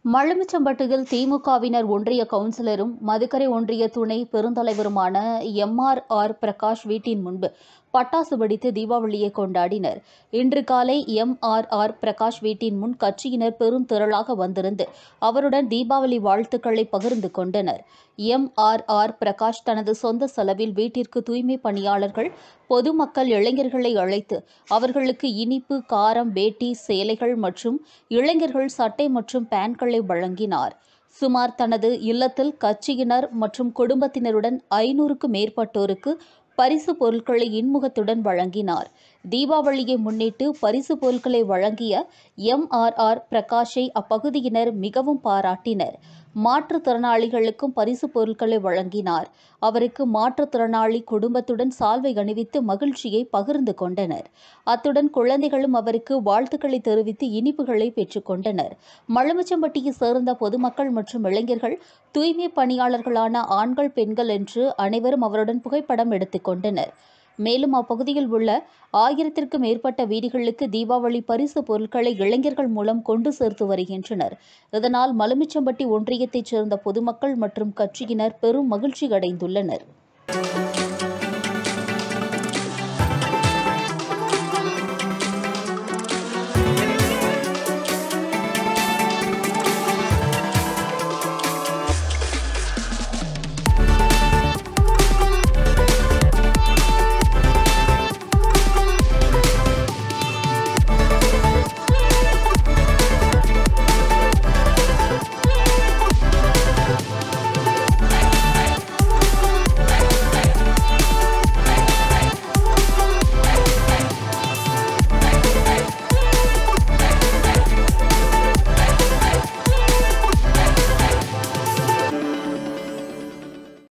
மழுமிச்சம்பட்டியில் திமுகவினர் ஒன்றிய கவுன்சிலரும் மதுக்கரை ஒன்றிய துணை பெருந்தலைவருமான எம் ஆர் ஆர் பிரகாஷ் வீட்டின் முன்பு பட்டாசு வெடித்து தீபாவளியை கொண்டாடினர் இன்று காலை எம் ஆர் ஆர் பிரகாஷ் வீட்டின் முன் கட்சியினர் பெரும் திரளாக வந்திருந்து அவருடன் தீபாவளி வாழ்த்துக்களை பகிர்ந்து கொண்டனர் எம் ஆர் ஆர் பிரகாஷ் தனது சொந்த செலவில் வீட்டிற்கு தூய்மை பணியாளர்கள் பொதுமக்கள் இளைஞர்களை அழைத்து அவர்களுக்கு இனிப்பு காரம் வேட்டி சேலைகள் மற்றும் இளைஞர்கள் சட்டை மற்றும் பேன்களை வழங்கினார் சுமார் தனது இல்லத்தில் கட்சியினர் மற்றும் குடும்பத்தினருடன் ஐநூறுக்கும் மேற்பட்டோருக்கு பரிசு பொருட்களை இன்முகத்துடன் வழங்கினார் தீபாவளியை முன்னிட்டு பரிசு பொருட்களை வழங்கிய எம் ஆர் ஆர் பிரகாஷை அப்பகுதியினர் மிகவும் பாராட்டினர் மாற்றுத்திறனாளிகளுக்கும் பரிசு பொருட்களை வழங்கினார் அவருக்கு மாற்றுத்திறனாளி குடும்பத்துடன் சால்வை அணிவித்து மகிழ்ச்சியை பகிர்ந்து கொண்டனர் அத்துடன் குழந்தைகளும் அவருக்கு வாழ்த்துக்களை தெரிவித்து இனிப்புகளை பெற்றுக்கொண்டனர் மழுமச்சம்பட்டியை சேர்ந்த பொதுமக்கள் மற்றும் இளைஞர்கள் தூய்மை பணியாளர்களான ஆண்கள் பெண்கள் என்று அனைவரும் அவருடன் புகைப்படம் எடுத்துக்கொண்டனர் மேலும் அப்பகுதியில் உள்ள ஆயிரத்திற்கும் மேற்பட்ட வீடுகளுக்கு தீபாவளி பரிசு பொருட்களை இளைஞர்கள் மூலம் கொண்டு சேர்த்து வருகின்றனர் இதனால் மலுமிச்சம்பட்டி ஒன்றியத்தைச் சேர்ந்த பொதுமக்கள் மற்றும் கட்சியினர் பெரும் மகிழ்ச்சி அடைந்துள்ளனர்